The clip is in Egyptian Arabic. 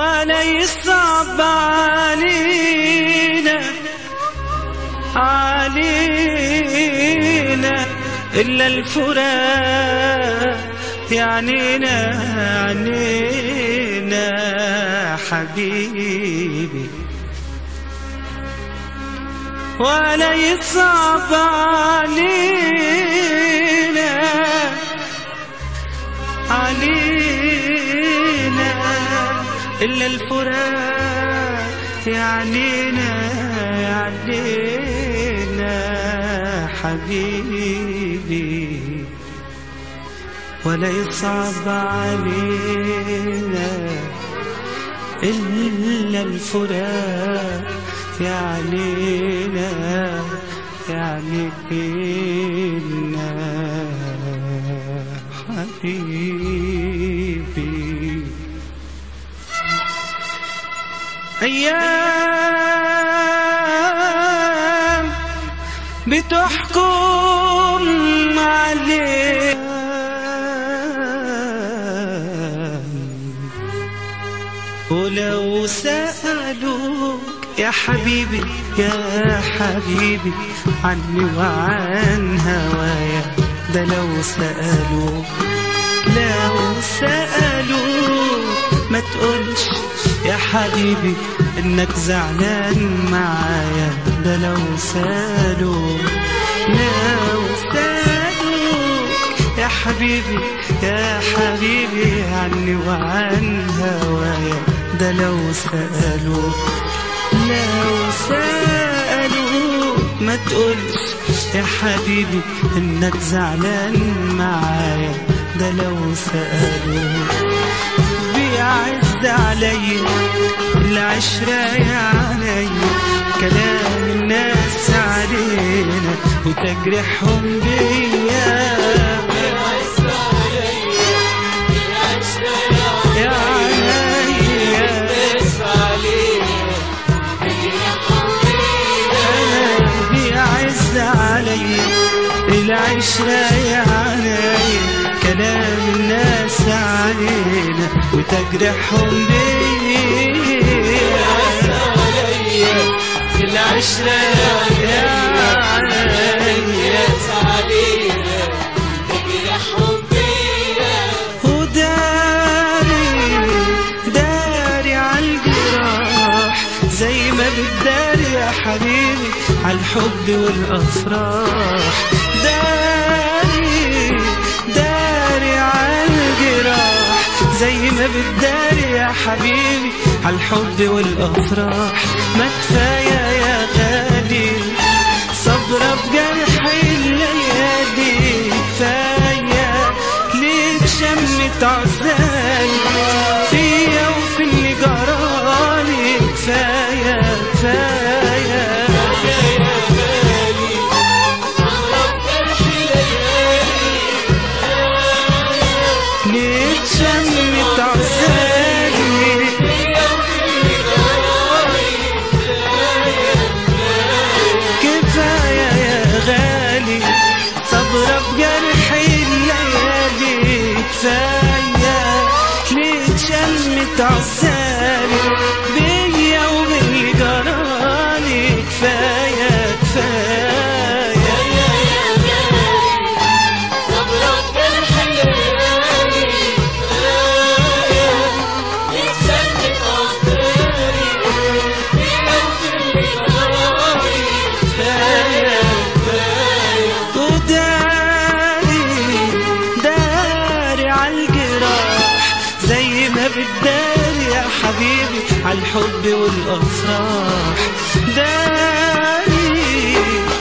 ولا يصعب علينا علينا إلا الفراق يعنينا عنينا حبيبي ولا يصعب علينا علينا إلا الفراق يعنينا يعنينا حبيبي ولا يصعب علينا إلا الفراق يعنينا يعنينا حبيبي أيام بتحكم علينا ولو سألوك يا حبيبي يا حبيبي عني وعن هوايا ده لو سألوك لو سألوك ما تقولش يا حبيبي انك زعلان معايا ده لو سألوك لو سألوك يا حبيبي يا حبيبي عني وعن هوايا ده لو سألوك لو سألوك ما تقولش يا حبيبي انك زعلان معايا ده لو سألوك بيعز عليا العشرة يا عليا كلام الناس علينا وتجرحهم بيا يا عليا بيعز عليا العشرة يا عليا كلام الناس علينا وتجرحهم بيا العشرة يا عليا وداري داري عالجراح زي ما بتداري يا حبيبي عالحب والأفراح داري داري عالجراح زي ما بتداري يا حبيبي عالحب والأفراح ما كفاية يا غالي صبرة بجرح الليالي كفاية ليك شمت عزالي فيا وفي اللي جرالي كفاية كفاية ليك شمت عزالي كفاية يا غالي صبرة بجرح الليالي كفاية ليه شمت عسالي بيا وباللي جرالي كفاية كفاية وداري داري عالجراح زي ما بتداري يا حبيبي عالحب والافراح داري